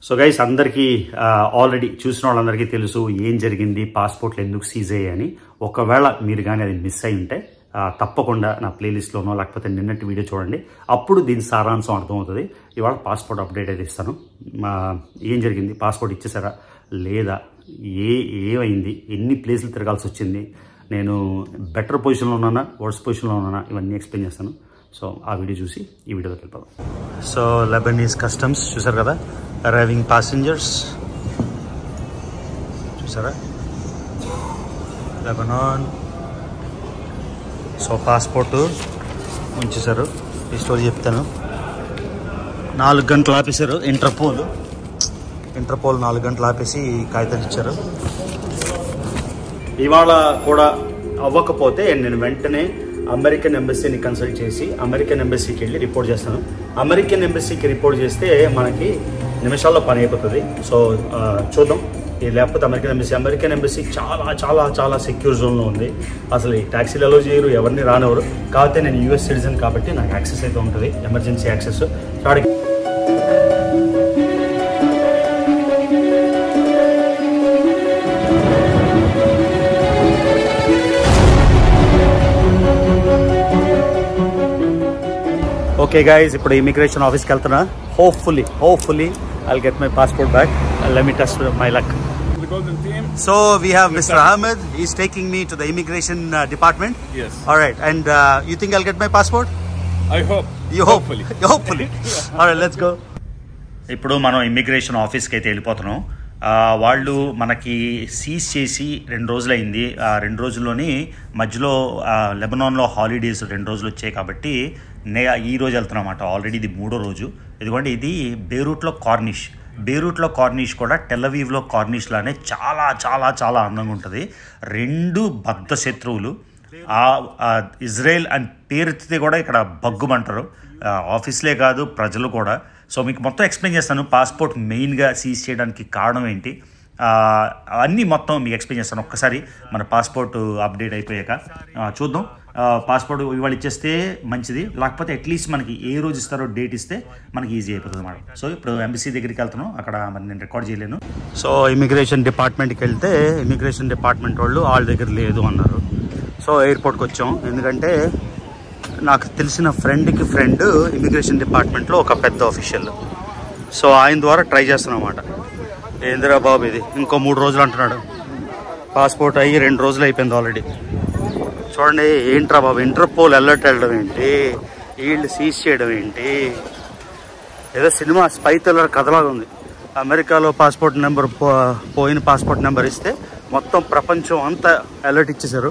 So guys అందరికీ already చూసిన వాళ్ళందరికీ తెలుసు ఏం జరిగింది పాస్పోర్ట్లు ఎందుకు సీజ్ అయ్యాయని ఒకవేళ మీరు కానీ అది మిస్ అయి ఉంటే ఆ, తప్పకుండా నా ప్లేలిస్ట్లోనో లేకపోతే నిన్నటి వీడియో చూడండి అప్పుడు దీని సారాంశం అర్థమవుతుంది ఇవాళ పాస్పోర్ట్ అప్డేట్ అయితే ఇస్తాను మా ఏం జరిగింది పాస్పోర్ట్ ఇచ్చేసారా లేదా ఏ ఏమైంది ఎన్ని ప్లేసులు తిరగాల్సి వచ్చింది నేను బెటర్ పొజిషన్లో ఉన్నానా వర్స్ పొజిషన్లో ఉన్నానా ఇవన్నీ ఎక్స్ప్లెయిన్ చేస్తాను సో ఆ వీడియో చూసి ఈ వీడియోలోకి వెళ్ళిపోదాం సో లెబనీస్ కస్టమ్స్ చూసారు కదా అరైవింగ్ ప్యాసింజర్స్ చూసారా లెబనాన్ సో పాస్పోర్ట్ ఉంచేశారు ఈ స్టోరీ చెప్తాను నాలుగు గంటలు ఆపేశారు ఇంటర్పోల్ ఇంటర్పోల్ నాలుగు గంటలు ఆపేసి కాగితాలు ఇచ్చారు ఇవాళ కూడా అవ్వకపోతే నేను వెంటనే అమెరికన్ ఎంబసీని కన్సల్ట్ చేసి అమెరికన్ ఎంబసీకి వెళ్ళి రిపోర్ట్ చేస్తాను అమెరికన్ ఎంబసీకి రిపోర్ట్ చేస్తే మనకి నిమిషాల్లో పని అయిపోతుంది సో ఆ, చూద్దాం ఇది లేకపోతే అమెరికన్ ఎంబసీ అమెరికన్ ఎంబసీ చాలా చాలా చాలా సెక్యూర్ జోన్లో ఉంది అసలు ఈ ట్యాక్సీలు అలో చేయరు ఎవరిని రానివ్వరు కాకపోతే నేను యూఎస్ సిటిజన్ కాబట్టి నాకు యాక్సెస్ అయితే ఉంటుంది ఎమర్జెన్సీ యాక్సెస్ సో అడిగి ఓకే గైస్ ఇప్పుడు ఇమిగ్రేషన్ ఆఫీస్కి వెళ్తున్నా hopefully hopefully I'll get my passport back let me test my luck The golden team? So we have mister Ahmed is taking me to the immigration department Yes. All right and you think I'll get my passport I hope. You hope Hopefully. Hopefully let's go ఇప్పుడు మనం immigration ఆఫీస్కి అయితే వెళ్ళిపోతున్నాం ఆ, వాళ్ళు మనకి seize చేసి రెండు రోజులైంది ఆ రెండు రోజుల్లోని మధ్యలో ఆ, లెబనాన్లో హాలిడేస్ రెండు రోజులు వచ్చాయి కాబట్టి నే ఈ రోజు వెళ్తున్నాం అన్నమాట ఆల్రెడీ ఇది మూడో రోజు ఇదిగోండి ఇది బేరూట్లో కార్నిష్ బేరూట్లో కార్నిష్ కూడా టెలవీవ్లో కార్నిష్ లానే చాలా చాలా చాలా అందంగా ఉంటుంది రెండు బద్ధ శత్రువులు ఆ ఆ ఇజ్రాయెల్ అని పేరెత్తితే కూడా ఇక్కడ బగ్గుమంటారు ఆ, ఆఫీస్లే కాదు ప్రజలు కూడా సో మీకు మొత్తం ఎక్స్ప్లెయిన్ చేస్తాను పాస్పోర్ట్ మెయిన్గా సీజ్ చేయడానికి కారణం ఏంటి ఆ, అన్నీ మొత్తం మీకు ఎక్స్ప్లెయిన్ చేస్తాను ఒక్కసారి మన పాస్పోర్ట్ అప్డేట్ అయిపోయాక ఆ, చూద్దాం ఆ, పాస్పోర్ట్ ఇవాళ ఇచ్చేస్తే మంచిది లేకపోతే అట్లీస్ట్ మనకి ఏ రోజు ఇస్తారో డేట్ ఇస్తే మనకి ఈజీ అయిపోతుంది అన్నమాట సో ఇప్పుడు ఎంబసీ దగ్గరికి వెళ్తున్నాం అక్కడ మరి నేను రికార్డ్ చేయలేను సో ఇమిగ్రేషన్ డిపార్ట్మెంట్కి వెళ్తే ఇమిగ్రేషన్ డిపార్ట్మెంట్ వాళ్ళు వాళ్ళ దగ్గర లేదు అన్నారు సో ఎయిర్పోర్ట్కి వచ్చాం ఎందుకంటే నాకు తెలిసిన ఫ్రెండ్కి ఫ్రెండ్ ఇమిగ్రేషన్ డిపార్ట్మెంట్లో ఒక పెద్ద ఆఫీషియల్ సో ఆయన ద్వారా ట్రై చేస్తున్నాం అన్నమాట ఏందిరా బాబు ఇది ఇంకో మూడు రోజులు అంటున్నాడు పాస్పోర్ట్ అయ్యి రెండు రోజులు అయిపోయింది ఆల్రెడీ చూడండి ఏంట్రా బాబు ఇంటర్పోల్ అలర్ట్ వెళ్ళడం ఏంటి వీళ్ళు సీజ్ చేయడం ఏంటి ఏదో సినిమా స్పై థ్రిల్లర్ కథలాగా ఉంది అమెరికాలో పాస్పోర్ట్ నెంబర్ పో పోయిన పాస్పోర్ట్ నెంబర్ ఇస్తే మొత్తం ప్రపంచం అంతా అలర్ట్ ఇచ్చేశారు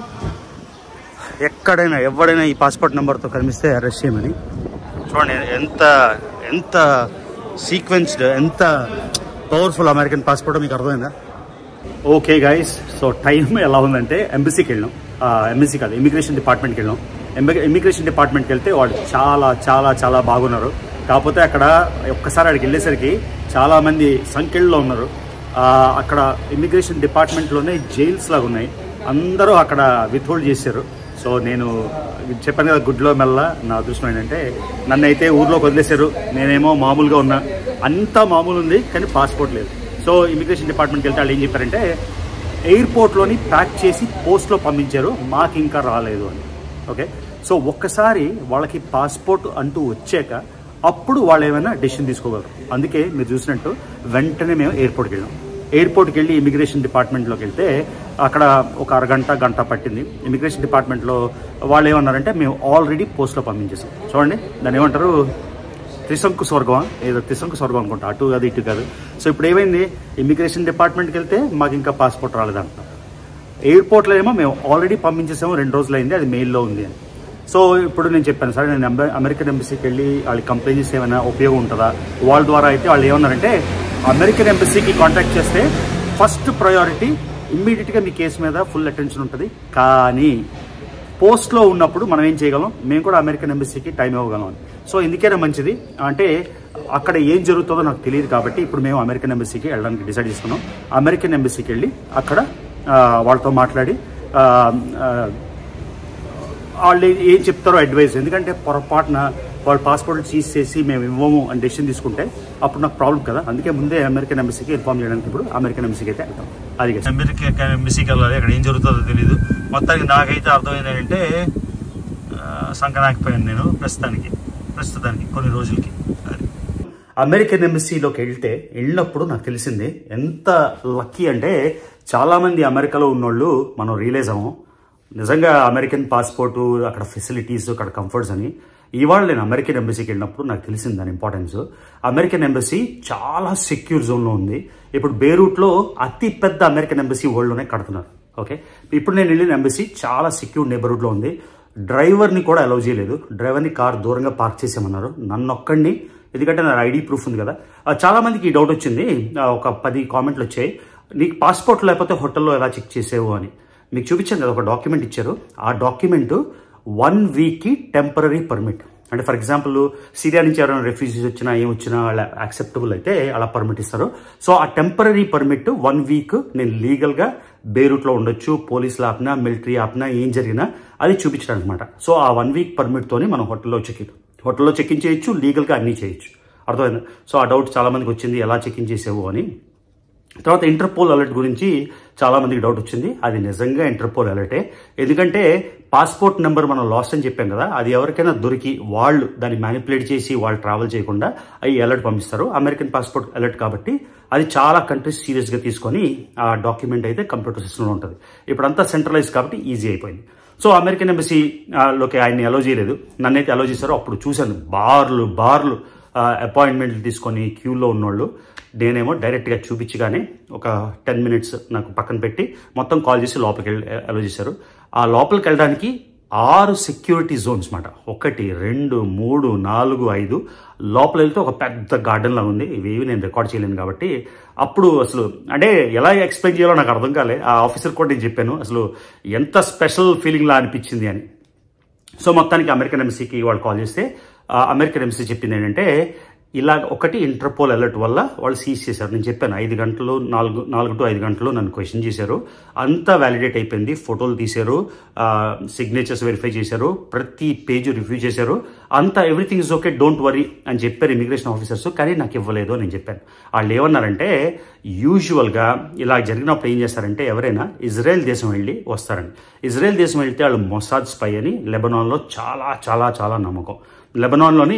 ఎక్కడైనా ఎవడైనా ఈ పాస్పోర్ట్ నెంబర్తో కనిపిస్తే అరెస్ట్ చేయమని చూడండి ఎంత ఎంత సీక్వెన్స్డ్ ఎంత పవర్ఫుల్ అమెరికన్ పాస్పోర్ట్ మీకు అర్థమైందా ఓకే గైస్ సో టైం ఎలా ఉందంటే ఎంబసీకి వెళ్ళాం ఎంబసీ కాదు ఇమిగ్రేషన్ డిపార్ట్మెంట్కి వెళ్ళాం ఇమిగ్రేషన్ డిపార్ట్మెంట్కి వెళ్తే వాళ్ళు చాలా చాలా చాలా బాగున్నారు కాకపోతే అక్కడ ఒక్కసారి అక్కడికి వెళ్ళేసరికి చాలా మంది సంఖ్యల్లో ఉన్నారు ఆ, అక్కడ ఇమిగ్రేషన్ డిపార్ట్మెంట్లోనే జైల్స్ లాగా ఉన్నాయి అందరూ అక్కడ విత్హోల్డ్ చేశారు సో నేను చెప్పాను కదా గుడ్లో మెల్ల నా అదృష్టం ఏంటంటే నన్ను అయితే ఊర్లోకి వదిలేశారు నేనేమో మామూలుగా ఉన్నా అంతా మామూలు ఉంది కానీ పాస్పోర్ట్ లేదు సో ఇమిగ్రేషన్ డిపార్ట్మెంట్కి వెళ్తే వాళ్ళు ఏం చెప్పారంటే ఎయిర్పోర్ట్లోని ప్యాక్ చేసి పోస్ట్లో పంపించారు మాకు ఇంకా రాలేదు అని ఓకే సో ఒక్కసారి వాళ్ళకి పాస్పోర్ట్ అంటూ వచ్చాక అప్పుడు వాళ్ళు ఏమైనా డెసిషన్ తీసుకోగలరు అందుకే మీరు చూసినట్టు వెంటనే మేము ఎయిర్పోర్ట్కి వెళ్ళాం ఎయిర్పోర్ట్కి వెళ్ళి ఇమిగ్రేషన్ డిపార్ట్మెంట్లోకి వెళ్తే అక్కడ ఒక అరగంట గంట పట్టింది ఇమిగ్రేషన్ డిపార్ట్మెంట్లో వాళ్ళు ఏమన్నారంటే మేము ఆల్రెడీ పోస్ట్లో పంపించేసాం చూడండి దాన్ని ఏమంటారు త్రిశంకు స్వర్గమా ఏదో త్రిశంకు స్వర్గం అనుకుంటా అటు కాదు ఇటు కాదు సో ఇప్పుడు ఏమైంది ఇమిగ్రేషన్ డిపార్ట్మెంట్కి వెళ్తే మాకు ఇంకా పాస్పోర్ట్ రాలేదంట ఎయిర్పోర్ట్లో ఏమో మేము ఆల్రెడీ పంపించేసాము రెండు రోజులు అయింది అది మెయిల్లో ఉంది అని సో ఇప్పుడు నేను చెప్పాను సరే నేను అమె- అమెరికన్ ఎంబసీకి వెళ్ళి వాళ్ళకి కంప్లైంట్ చేస్తే ఏమైనా ఉపయోగం ఉంటుందా వాళ్ళ ద్వారా అయితే వాళ్ళు ఏమన్నారంటే అమెరికన్ ఎంబసీకి కాంటాక్ట్ చేస్తే ఫస్ట్ ప్రయారిటీ ఇమ్మీడియట్గా మీ కేసు మీద ఫుల్ అటెన్షన్ ఉంటుంది కానీ పోస్ట్లో ఉన్నప్పుడు మనం ఏం చేయగలం మేము కూడా అమెరికన్ ఎంబసీకి టైం ఇవ్వగలం అని సో ఇందుకేనే మంచిది అంటే అక్కడ ఏం జరుగుతుందో నాకు తెలియదు కాబట్టి ఇప్పుడు మేము అమెరికన్ ఎంబసీకి వెళ్ళడానికి డిసైడ్ చేసుకున్నాం అమెరికన్ ఎంబసీకి వెళ్ళి అక్కడ ఆ, వాళ్ళతో మాట్లాడి ఆ, ఆ, వాళ్ళు ఏం చెప్తారో అడ్వైస్ ఎందుకంటే పొరపాటున వాళ్ళు పాస్పోర్ట్ సీజ్ చేసి మేము ఇవ్వము అని డెసిషన్ తీసుకుంటే అప్పుడు నాకు ప్రాబ్లం కదా అందుకే ముందే అమెరికన్ ఎంబసీకి ఇన్ఫార్మ్ చేయడానికి ఇప్పుడు అమెరికన్ ఎంబసీకి అయితే వెళ్తాం అది అమెరికన్ ఎంబసీకి వెళ్ళాలి అక్కడ ఏం జరుగుతుందో తెలియదు మొత్తానికి నాకైతే అర్థమైంది ఏంటంటే సంకనాకపోయాను నేను ప్రస్తుతానికి ప్రస్తుతానికి కొన్ని రోజులకి అది అమెరికన్ ఎంబసీలోకి వెళ్తే వెళ్ళినప్పుడు నాకు తెలిసింది ఎంత లక్కీ అంటే చాలామంది అమెరికాలో ఉన్నోళ్ళు మనం రియలైజ్ అవ్వం నిజంగా అమెరికన్ పాస్పోర్టు అక్కడ ఫెసిలిటీస్ అక్కడ కంఫర్ట్స్ అని ఇవాళ నేను అమెరికన్ ఎంబసీకి వెళ్ళినప్పుడు నాకు తెలిసింది దాని ఇంపార్టెన్స్ అమెరికన్ ఎంబసీ చాలా సెక్యూర్ జోన్లో ఉంది ఇప్పుడు బేరూట్లో అతి పెద్ద అమెరికన్ ఎంబసీ వరల్డ్లోనే కడుతున్నారు ఓకే ఇప్పుడు నేను వెళ్ళిన ఎంబసీ చాలా సెక్యూర్ నేబర్హుడ్లో ఉంది డ్రైవర్ని కూడా అలౌ చేయలేదు డ్రైవర్ని కార్ దూరంగా పార్క్ చేసామన్నారు నన్ను ఒక్కడిని ఎందుకంటే నా ఐడి ప్రూఫ్ ఉంది కదా ఆ, చాలా మందికి ఈ డౌట్ వచ్చింది ఆ, ఒక పది కామెంట్లు వచ్చాయి నీకు పాస్పోర్ట్ లేకపోతే హోటల్లో ఎలా చెక్ చేసేవు అని మీకు చూపించాను కదా ఒక డాక్యుమెంట్ ఇచ్చారు ఆ డాక్యుమెంట్ వన్ వీక్కి టెంపరీ పర్మిట్ అంటే ఫర్ ఎగ్జాంపుల్ సిరియా నుంచి ఎవరైనా రెఫ్యూజీస్ వచ్చినా ఏం వచ్చినా వాళ్ళ యాక్సెప్టబుల్ అయితే అలా పర్మిట్ ఇస్తారు సో ఆ టెంపరీ పర్మిట్ వన్ వీక్ నేను లీగల్గా బేరూట్లో ఉండొచ్చు పోలీసులు ఆపినా మిలిటరీ ఆపినా ఏం జరిగినా అది చూపించడానికి అనమాట సో ఆ వన్ వీక్ పర్మిట్తోని మనం హోటల్లో చెక్ హోటల్లో చెక్ ఇన్ చేయొచ్చు లీగల్గా అన్నీ చేయొచ్చు అర్థమైంది సో ఆ డౌట్ చాలా మందికి వచ్చింది ఎలా చెక్ ఇన్ చేసావు అని తర్వాత ఇంటర్పోల్ అలర్ట్ గురించి చాలా మందికి డౌట్ వచ్చింది అది నిజంగా ఇంటర్పోల్ అలర్టే ఎందుకంటే పాస్పోర్ట్ నెంబర్ మనం లాస్ అని చెప్పాం కదా అది ఎవరికైనా దొరికి వాళ్ళు దాన్ని మ్యానిపులేట్ చేసి వాళ్ళు ట్రావెల్ చేయకుండా అవి అలర్ట్ పంపిస్తారు అమెరికన్ పాస్పోర్ట్ అలర్ట్ కాబట్టి అది చాలా కంట్రీస్ సీరియస్గా తీసుకొని ఆ డాక్యుమెంట్ అయితే కంప్యూటర్ సిస్టంలో ఉంటుంది ఇప్పుడంతా సెంట్రలైజ్ కాబట్టి ఈజీ అయిపోయింది సో అమెరికన్ ఎంబసీ ఆ, లోకి ఆయన్ని అలో చేయలేదు నన్నైతే అలో చేశారో అప్పుడు చూశాను బార్లు బార్లు అపాయింట్మెంట్లు తీసుకొని క్యూలో ఉన్నోళ్ళు నేనేమో డైరెక్ట్గా చూపించగానే ఒక టెన్ మినిట్స్ నాకు పక్కన పెట్టి మొత్తం కాల్ చేసి లోపలికి వెళ్ళి అలో చేశారు ఆ లోపలికి వెళ్ళడానికి ఆరు సెక్యూరిటీ జోన్స్ మాట ఒకటి రెండు మూడు నాలుగు ఐదు లోపల వెళ్తే ఒక పెద్ద గార్డెన్ లా ఉంది ఇవేవి నేను రికార్డ్ చేయలేను కాబట్టి అప్పుడు అసలు అంటే ఎలా ఎక్స్ప్లెయిన్ చేయాలో నాకు అర్థం కాలే ఆ ఆఫీసర్ కూడా నేను చెప్పాను అసలు ఎంత స్పెషల్ ఫీలింగ్ లా అనిపించింది అని సో మొత్తానికి అమెరికన్ ఎంసీకి వాళ్ళు కాల్ చేస్తే ఆ అమెరికన్ ఎంసీ చెప్పింది ఏంటంటే ఇలా ఒకటి ఇంటర్పోల్ అలర్ట్ వల్ల వాళ్ళు సీజ్ చేశారు నేను చెప్పాను ఐదు గంటలు నాలుగు నాలుగు టు ఐదు గంటలు నన్ను క్వశ్చన్ చేశారు అంతా వ్యాలిడేట్ అయిపోయింది ఫోటోలు తీశారు సిగ్నేచర్స్ వెరిఫై చేశారు ప్రతి పేజ్ రివ్యూ చేశారు అంతా everything is okay don't worry అని చెప్పారు ఇమిగ్రేషన్ ఆఫీసర్స్ కానీ నాకు ఇవ్వలేదు అని నేను చెప్పాను వాళ్ళు ఏమన్నారంటే యూజువల్గా ఇలా జరిగినప్పుడు ఏం చేస్తారంటే ఎవరైనా ఇజ్రాయెల్ దేశం వెళ్ళి వస్తారండి ఇజ్రాయెల్ దేశం వెళ్తే వాళ్ళు మొసాద్ స్పై అని లెబనాన్లో చాలా చాలా చాలా నమ్మకం లెబనాన్లోని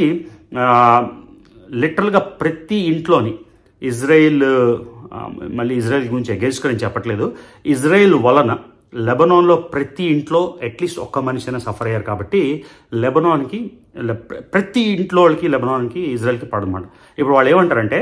లిటరల్గా ప్రతి ఇంట్లోని ఇజ్రాయిల్ ఆ, మళ్ళీ ఇజ్రాయెల్ గురించి అగేన్స్ట్గా నేను చెప్పట్లేదు ఇజ్రాయెల్ వలన లెబనాన్లో ప్రతి ఇంట్లో అట్లీస్ట్ ఒక్క మనిషి అయినా సఫర్ అయ్యారు కాబట్టి లెబనాన్కి లె- ప్రతి ఇంట్లో వాళ్ళకి లెబనాన్కి ఇజ్రాయెల్కి పడమాట ఇప్పుడు వాళ్ళు ఏమంటారంటే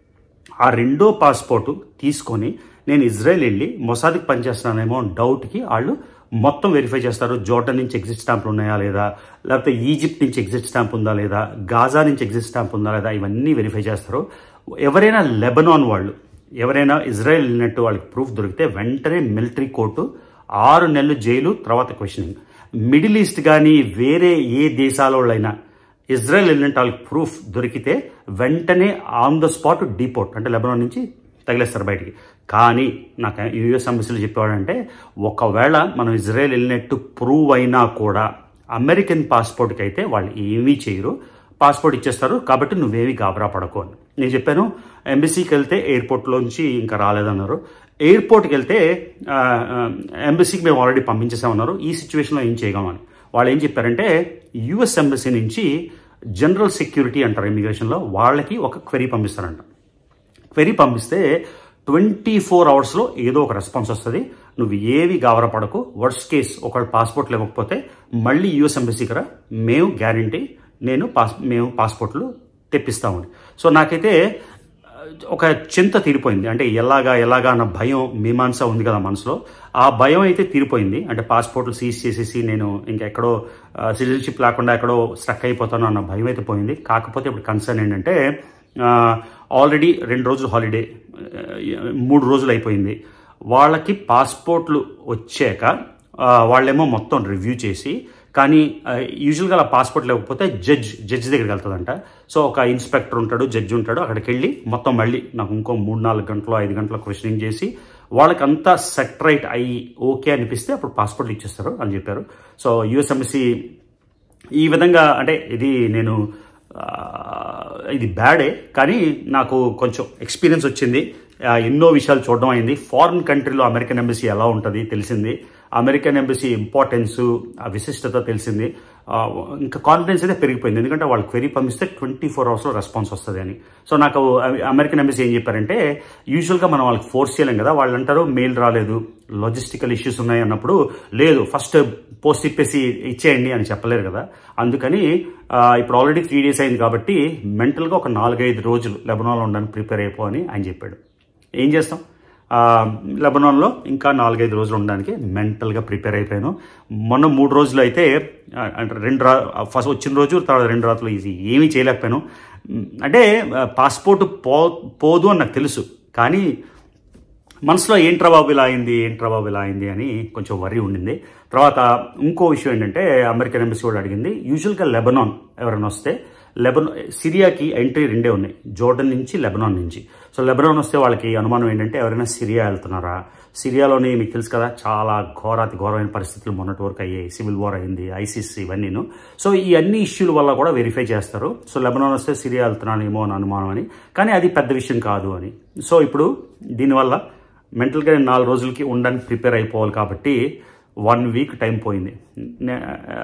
ఆ రెండో పాస్పోర్ట్ తీసుకొని నేను ఇజ్రాయెల్ వెళ్ళి మొసాదికి పనిచేస్తున్నానేమో అని డౌట్కి వాళ్ళు మొత్తం వెరిఫై చేస్తారు జోర్డన్ నుంచి ఎగ్జిట్ స్టాంపులు ఉన్నాయా లేదా లేకపోతే ఈజిప్ట్ నుంచి ఎగ్జిట్ స్టాంప్ ఉందా లేదా గాజా నుంచి ఎగ్జిట్ స్టాంప్ ఉందా లేదా ఇవన్నీ వెరిఫై చేస్తారు ఎవరైనా లెబనాన్ వాళ్ళు ఎవరైనా ఇజ్రాయెల్ వెళ్ళినట్టు వాళ్ళకి ప్రూఫ్ దొరికితే వెంటనే మిలిటరీ కోర్టు ఆరు నెలలు జైలు తర్వాత క్వశ్చనింగ్ మిడిల్ ఈస్ట్ కానీ వేరే ఏ దేశాల వాళ్ళైనా ఇజ్రాయెల్ వెళ్ళినట్టు వాళ్ళకి ప్రూఫ్ దొరికితే వెంటనే ఆన్ ద స్పాట్ డిపోర్ట్ అంటే లెబనాన్ నుంచి తగిలేస్తారు బయటికి కానీ నాకు యుఎస్ అంబసీలు చెప్పేవాడంటే ఒకవేళ మనం ఇజ్రాయెల్ వెళ్ళినట్టు ప్రూవ్ అయినా కూడా అమెరికన్ పాస్పోర్ట్కి అయితే వాళ్ళు ఏమీ చేయరు పాస్పోర్ట్ ఇచ్చేస్తారు కాబట్టి నువ్వేవి గాబరా పడకు అని నేను చెప్పాను ఎంబసీకి వెళ్తే ఎయిర్పోర్ట్లోంచి ఇంకా రాలేదన్నారు ఎయిర్పోర్ట్కి వెళ్తే ఆ, ఆ, ఎంబసీకి మేము ఆల్రెడీ పంపించేసామన్నారు ఈ సిచ్యువేషన్లో ఏం చేయగలమని వాళ్ళు ఏం చెప్పారంటే యుఎస్ ఎంబసీ నుంచి జనరల్ సెక్యూరిటీ అంటారు ఇమిగ్రేషన్లో వాళ్ళకి ఒక క్వెరీ పంపిస్తారంట క్వెరీ పంపిస్తే ట్వంటీ ఫోర్ అవర్స్లో ఏదో ఒక రెస్పాన్స్ వస్తుంది నువ్వు ఏవి గావర పడకు వర్స్ట్ కేస్ ఒకవేళ పాస్పోర్ట్ ఇవ్వకపోతే మళ్ళీ యూఎస్ ఎంబసీకి రా మేము గ్యారంటీ నేను పాస్ మేము పాస్పోర్ట్లు తెప్పిస్తామని సో నాకైతే ఆ, ఒక చింత తీరిపోయింది అంటే ఎలాగా ఎలాగా అన్న భయం మీమాంస ఉంది కదా మనసులో ఆ భయం అయితే తీరిపోయింది అంటే పాస్పోర్ట్లు సీజ్ చేసేసి నేను ఇంకా ఎక్కడో సిటిజన్షిప్ లేకుండా ఎక్కడో స్ట్రక్ అయిపోతాను అన్న భయం అయితే పోయింది కాకపోతే ఇప్పుడు కన్సర్న్ ఏంటంటే ఆల్రెడీ రెండు రోజులు హాలిడే మూడు రోజులు అయిపోయింది వాళ్ళకి పాస్పోర్ట్లు వచ్చాక ఆ, వాళ్ళేమో మొత్తం రివ్యూ చేసి కానీ యూజువల్గా అలా పాస్పోర్ట్ లేకపోతే జడ్జ్ జడ్జి దగ్గరికి వెళ్తుందంట సో ఒక ఇన్స్పెక్టర్ ఉంటాడు జడ్జి ఉంటాడు అక్కడికి వెళ్ళి మొత్తం మళ్ళీ నాకు ఇంకో మూడు నాలుగు గంటలు ఐదు గంటల క్వశ్చనింగ్ చేసి వాళ్ళకి అంతా సెటరైట్ అయ్యి ఓకే అనిపిస్తే అప్పుడు పాస్పోర్ట్లు ఇచ్చేస్తారు అని చెప్పారు సో యుఎస్ ఎంబసీ ఈ విధంగా అంటే ఇది నేను ఆ, ఇది బ్యాడే కానీ నాకు కొంచెం ఎక్స్పీరియన్స్ వచ్చింది ఆ, ఎన్నో విషయాలు చూడడం అయింది ఫారిన్ కంట్రీలో అమెరికన్ ఎంబసీ ఎలా ఉంటుంది తెలిసింది అమెరికన్ ఎంబసీ ఇంపార్టెన్స్ ఆ విశిష్టత తెలిసింది ఆ, ఇంకా కాన్ఫిడెన్స్ అయితే పెరిగిపోయింది ఎందుకంటే వాళ్ళు క్వెరీ పంపిస్తే ట్వంటీ ఫోర్ అవర్స్లో రెస్పాన్స్ వస్తుంది అని సో నాకు అమె- అమెరికన్ ఎంబసీ ఏం చెప్పారంటే యూజువల్గా మనం వాళ్ళకి ఫోర్స్ చేయలేం కదా వాళ్ళు అంటారు మెయిల్ రాలేదు లాజిస్టికల్ ఇష్యూస్ ఉన్నాయి అన్నప్పుడు లేదు ఫస్ట్ పోస్ట్ ఇప్పేసి ఇచ్చేయండి అని చెప్పలేరు కదా అందుకని ఆ, ఇప్పుడు ఆల్రెడీ త్రీ డేస్ అయింది కాబట్టి మెంటల్గా ఒక నాలుగైదు రోజులు లెబనాన్లో ఉండడానికి ప్రిపేర్ అయిపో అని ఆయన చెప్పాడు ఏం చేస్తాం ఆ, లెబనాన్లో ఇంకా నాలుగైదు రోజులు ఉండడానికి మెంటల్గా ప్రిపేర్ అయిపోయాను మొన్న మూడు రోజులు అయితే ఆ, అంటే రెండు రా ఫస్ట్ వచ్చిన రోజు తర్వాత రెండు రాత్రులు ఇది ఏమీ చేయలేకపోయాను ఉమ్, అంటే పాస్పోర్ట్ పో పోదు అని నాకు తెలుసు కానీ మనసులో ఏంట్రా బాబు ఇలా అయింది ఏంట్రా బాబు ఇలా అయింది అని కొంచెం వరి ఉండింది తర్వాత ఇంకో విషయం ఏంటంటే అమెరికన్ ఎంబసీ కూడా అడిగింది యూజువల్గా లెబనాన్ ఎవరైనా వస్తే లెబన్ సిరియాకి ఎంట్రీ రెండే ఉన్నాయి జోర్డన్ నుంచి లెబనాన్ నుంచి సో లెబనాన్ వస్తే వాళ్ళకి అనుమానం ఏంటంటే ఎవరైనా సిరియా వెళ్తున్నారా సిరియాలోని మీకు తెలుసు కదా చాలా ఘోరాతి ఘోరమైన పరిస్థితులు మొన్నటి వరకు అయ్యాయి సివిల్ వార్ అయింది ఐసిస్ ఇవన్నీను సో ఈ అన్ని ఇష్యూల వల్ల కూడా వెరిఫై చేస్తారు సో లెబనాన్ వస్తే సిరియా వెళ్తున్నానేమో అని అనుమానం అని కానీ అది పెద్ద విషయం కాదు అని సో ఇప్పుడు దీనివల్ల మెంటల్గా నేను నాలుగు రోజులకి ఉండడానికి ప్రిపేర్ అయిపోవాలి కాబట్టి వన్ వీక్ టైం పోయింది నే-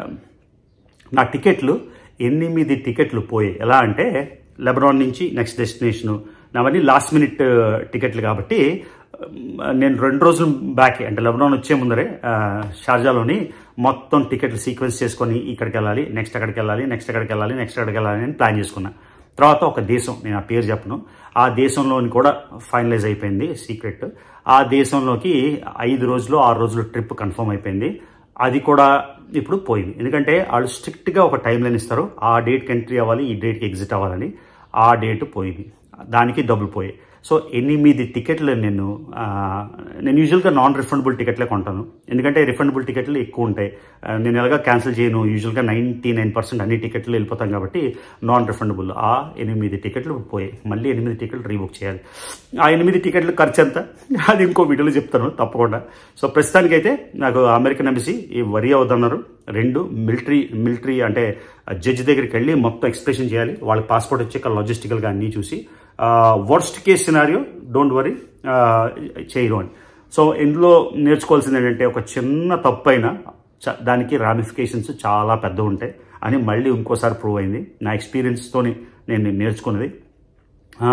నా టికెట్లు ఎనిమిది టికెట్లు పోయాయి ఎలా అంటే లెబనాన్ నుంచి నెక్స్ట్ డెస్టినేషను నావన్నీ లాస్ట్ మినిట్ టికెట్లు కాబట్టి ఆ, నేను రెండు రోజులు బ్యాక్ అంటే లెబనాన్ వచ్చే ముందరే ఆ, షార్జాలోని మొత్తం టికెట్లు సీక్వెన్స్ చేసుకొని ఇక్కడికి వెళ్ళాలి నెక్స్ట్ అక్కడికి వెళ్ళాలి నెక్స్ట్ అక్కడికి వెళ్ళాలి నెక్స్ట్ అక్కడికి వెళ్ళాలి అని ప్లాన్ చేసుకున్నా తర్వాత ఒక దేశం నేను ఆ పేరు చెప్పను ఆ దేశంలోని కూడా ఫైనలైజ్ అయిపోయింది సీక్రెట్ ఆ దేశంలోకి ఐదు రోజులు ఆరు రోజులు ట్రిప్ కన్ఫర్మ్ అయిపోయింది అది కూడా ఇప్పుడు పోయింది ఎందుకంటే వాళ్ళు స్ట్రిక్ట్గా ఒక టైం లైన్ ఇస్తారు ఆ డేట్కి ఎంట్రీ అవ్వాలి ఈ డేట్కి ఎగ్జిట్ అవ్వాలని ఆ డేట్ పోయింది దానికి డబ్బులు పోయాయి సో ఎనిమిది టికెట్లు నేను ఆ, నేను యూజువల్గా నాన్ రిఫండబుల్ టికెట్లే కొంటాను ఎందుకంటే రిఫండబుల్ టికెట్లు ఎక్కువ ఉంటాయి ఆ, నేను ఎలాగా క్యాన్సిల్ చేయను యూజువల్గా నైంటీ నైన్ పర్సెంట్ అన్ని టికెట్లు వెళ్ళిపోతాం కాబట్టి నాన్ రిఫండబుల్ ఆ ఎనిమిది టికెట్లు పోయాయి మళ్ళీ ఎనిమిది టికెట్లు రీబుక్ చేయాలి ఆ ఎనిమిది టికెట్లు ఖర్చు ఎంత అది ఇంకో వీడియోలో చెప్తాను తప్పకుండా సో ప్రస్తుతానికైతే నాకు అమెరికన్ ఎంబసీ ఈ వరి అవుతున్నారు రెండు మిలిటరీ మిలిటరీ అంటే జడ్జి దగ్గరికి వెళ్ళి మొత్తం ఎక్స్ప్రెషన్ చేయాలి వాళ్ళకి పాస్పోర్ట్ వచ్చాక లాజిస్టికల్గా అన్నీ చూసి worst case scenario don't worry చేయరు అని సో ఇందులో నేర్చుకోవాల్సింది ఏంటంటే ఒక చిన్న తప్పు అయినా చ- దానికి రామిఫికేషన్స్ చాలా పెద్ద ఉంటాయి అని మళ్ళీ ఇంకోసారి ప్రూవ్ అయింది నా ఎక్స్పీరియన్స్తోని నేను నేర్చుకున్నది ఆ,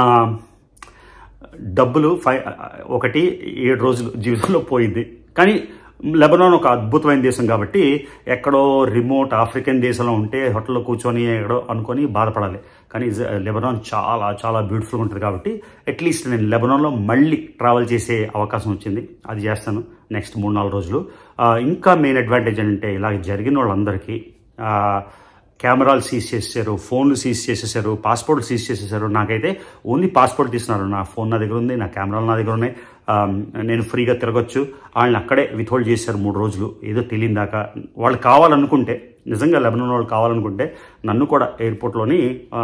డబ్బులు ఫై ఒకటి ఏడు రోజులు జీవితంలో పోయింది కానీ లెబనాన్ ఒక అద్భుతమైన దేశం కాబట్టి ఎక్కడో రిమోట్ ఆఫ్రికన్ దేశంలో ఉంటే హోటల్లో కూర్చొని ఎక్కడో అనుకొని బాధపడాలి కానీ ఇజ్- లెబనాన్ చాలా చాలా బ్యూటిఫుల్గా ఉంటుంది కాబట్టి అట్లీస్ట్ నేను లెబనాన్లో మళ్ళీ ట్రావెల్ చేసే అవకాశం వచ్చింది అది చేస్తాను నెక్స్ట్ మూడు నాలుగు రోజులు ఆ, ఇంకా మెయిన్ అడ్వాంటేజ్ ఏంటంటే ఇలా జరిగిన వాళ్ళందరికీ ఆ, కెమెరాలు సీజ్ చేసేసారు ఫోన్లు సీజ్ చేసేసారు పాస్పోర్ట్లు సీజ్ చేసేసారు నాకైతే ఓన్లీ పాస్పోర్ట్ తీస్తున్నారు నా ఫోన్ నా దగ్గర ఉంది నా కెమెరాలు నా దగ్గర ఉన్నాయి ఆమ్, నేను ఫ్రీగా తిరగొచ్చు వాళ్ళని అక్కడే విత్హోల్డ్ చేశారు మూడు రోజులు ఏదో తెలియని దాకా వాళ్ళు కావాలనుకుంటే నిజంగా లెబనాన్ వాళ్ళు కావాలనుకుంటే నన్ను కూడా ఎయిర్పోర్ట్లోని ఆ,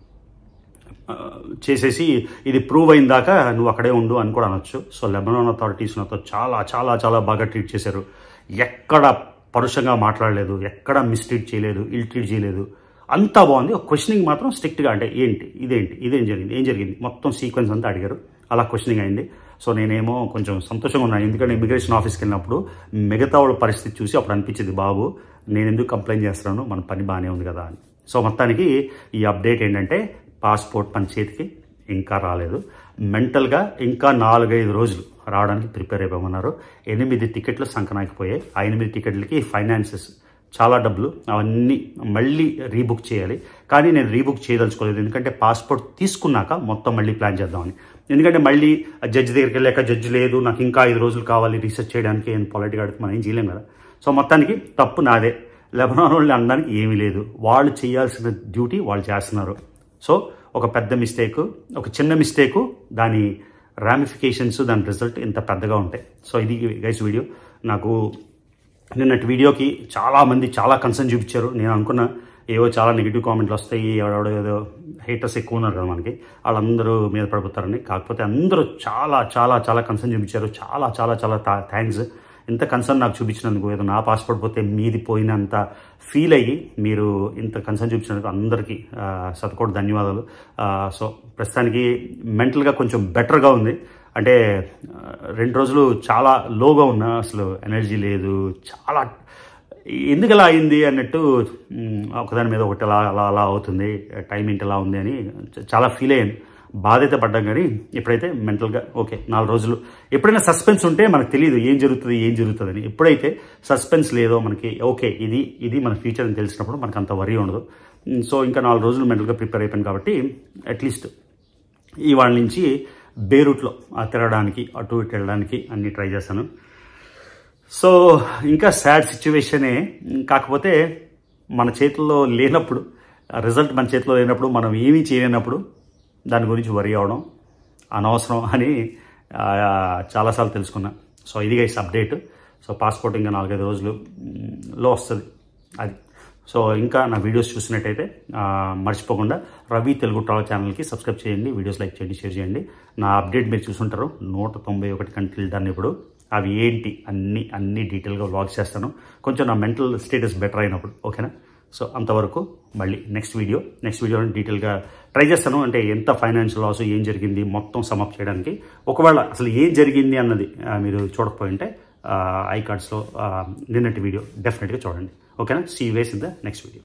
ఆ, చేసేసి ఇది ప్రూవ్ అయిన దాకా నువ్వు అక్కడే ఉండు అని కూడా అనొచ్చు సో లెబనాన్ అథారిటీస్ నాతో చాలా చాలా చాలా బాగా ట్రీట్ చేశారు ఎక్కడ పరుషంగా మాట్లాడలేదు ఎక్కడ మిస్ట్రీట్ చేయలేదు ఇల్ ట్రీట్ చేయలేదు అంతా బాగుంది ఒక క్వశ్చనింగ్ మాత్రం స్ట్రిక్ట్గా అంటే ఏంటి ఇదేంటి ఇదేం జరిగింది ఏం జరిగింది మొత్తం సీక్వెన్స్ అంతా అడిగారు అలా క్వశ్చనింగ్ అయింది సో నేనేమో కొంచెం సంతోషంగా ఉన్నాను ఎందుకంటే ఇమిగ్రేషన్ ఆఫీస్కి వెళ్ళినప్పుడు మిగతా వాళ్ళ పరిస్థితి చూసి అప్పుడు అనిపించింది బాబు నేను ఎందుకు కంప్లైంట్ చేస్తున్నాను మన పని బాగానే ఉంది కదా అని సో మొత్తానికి ఈ అప్డేట్ ఏంటంటే పాస్పోర్ట్ మన చేతికి ఇంకా రాలేదు మెంటల్గా ఇంకా నాలుగైదు రోజులు రావడానికి ప్రిపేర్ అయిపోమన్నారు ఎనిమిది టికెట్లు సంకనాకిపోయాయి ఆ ఎనిమిది టికెట్లకి ఫైనాన్సెస్ చాలా డబ్బులు అవన్నీ మళ్ళీ రీబుక్ చేయాలి కానీ నేను రీబుక్ చేయదలుచుకోలేదు ఎందుకంటే పాస్పోర్ట్ తీసుకున్నాక మొత్తం మళ్ళీ ప్లాన్ చేద్దామని ఎందుకంటే మళ్ళీ జడ్జి దగ్గరికి వెళ్ళాక జడ్జి లేదు నాకు ఇంకా ఐదు రోజులు కావాలి రీసెర్చ్ చేయడానికి అని పొలైట్గా అడిగితే మనం ఏం చేయలేం కదా సో మొత్తానికి తప్పు నాదే లెబనాన్ వాళ్ళు అనడానికి ఏమీ లేదు వాళ్ళు చేయాల్సిన డ్యూటీ వాళ్ళు చేస్తున్నారు సో ఒక పెద్ద మిస్టేక్ ఒక చిన్న మిస్టేకు దాని రామిఫికేషన్స్ దాని రిజల్ట్ ఇంత పెద్దగా ఉంటాయి సో ఇది గైస్ వీడియో నాకు నిన్నటి వీడియోకి చాలా మంది చాలా కన్సర్న్ చూపించారు నేను అనుకున్న ఏవో చాలా నెగిటివ్ కామెంట్లు వస్తాయి ఎవడెవడో ఏదో హేటర్స్ ఎక్కువ ఉన్నారు కదా మనకి వాళ్ళందరూ మీద పడిపోతారని కాకపోతే అందరూ చాలా చాలా చాలా కన్సర్న్ చూపించారు చాలా చాలా చాలా థ్యాంక్స్ ఇంత కన్సర్న్ నాకు చూపించినందుకు ఏదో నా పాస్పోర్ట్ పోతే మీది పోయినంత ఫీల్ అయ్యి మీరు ఇంత కన్సర్న్ చూపించినందుకు అందరికీ ఆ, శతకోటి ధన్యవాదాలు ఆ, సో ప్రస్తుతానికి మెంటల్గా కొంచెం బెటర్గా ఉంది అంటే ఆ, రెండు రోజులు చాలా లోగా ఉన్నా అసలు ఎనర్జీ లేదు చాలా ఎందుకు అలా అయింది అన్నట్టు మ్, ఒకదాని మీద ఒకటి అలా అలా అలా అవుతుంది టైం ఏంటి ఎలా ఉంది అని చ- చాలా ఫీల్ అయ్యాను బాధ అయితే పడ్డాం కానీ ఎప్పుడైతే మెంటల్గా ఓకే నాలుగు రోజులు ఎప్పుడైనా సస్పెన్స్ ఉంటే మనకు తెలియదు ఏం జరుగుతుంది ఏం జరుగుతుంది అని ఎప్పుడైతే సస్పెన్స్ లేదో మనకి ఓకే ఇది ఇది మన ఫ్యూచర్ అని తెలిసినప్పుడు మనకు అంత వరి ఉండదు మ్, సో ఇంకా నాలుగు రోజులు మెంటల్గా ప్రిపేర్ అయిపోయాను కాబట్టి అట్లీస్ట్ ఇవాళ నుంచి బేరూట్లో ఆ తిరగడానికి అటు ఇటు వెళ్ళడానికి అన్ని ట్రై చేశాను సో ఇంకా సాడ్ సిచ్యువేషనే కాకపోతే మన చేతుల్లో లేనప్పుడు రిజల్ట్ మన చేతిలో లేనప్పుడు మనం ఏమీ చేయలేనప్పుడు దాని గురించి వరి అవడం అనవసరం అని ఆ, చాలాసార్లు తెలుసుకున్నా సో ఇది గైస్ అప్డేట్ సో పాస్పోర్ట్ ఇంకా నాలుగైదు రోజులు మ్, లో వస్తుంది అది సో ఇంకా నా వీడియోస్ చూసినట్టయితే ఆ, మర్చిపోకుండా రవి తెలుగు ట్రావెల్ ఛానల్కి సబ్స్క్రైబ్ చేయండి వీడియోస్ లైక్ చేయండి షేర్ చేయండి నా అప్డేట్ మీరు చూసుంటారు నూట తొంభై ఒకటి కంట్రీలు డన్ ఇప్పుడు అవి ఏంటి అన్ని అన్ని డీటెయిల్గా వ్లాగ్ చేస్తాను కొంచెం నా మెంటల్ స్టేటస్ బెటర్ అయినప్పుడు ఓకేనా సో అంతవరకు మళ్ళీ నెక్స్ట్ వీడియో నెక్స్ట్ వీడియో డీటెయిల్గా ట్రై చేస్తాను అంటే ఎంత ఫైనాన్షియల్ లాస్ ఏం జరిగింది మొత్తం సమప్ చేయడానికి ఒకవేళ అసలు ఏం జరిగింది అన్నది ఆ, మీరు చూడకపోయి ఉంటే ఐ కార్డ్స్లో నిన్నటి వీడియో డెఫినెట్గా చూడండి ఓకేనా see ways in the next video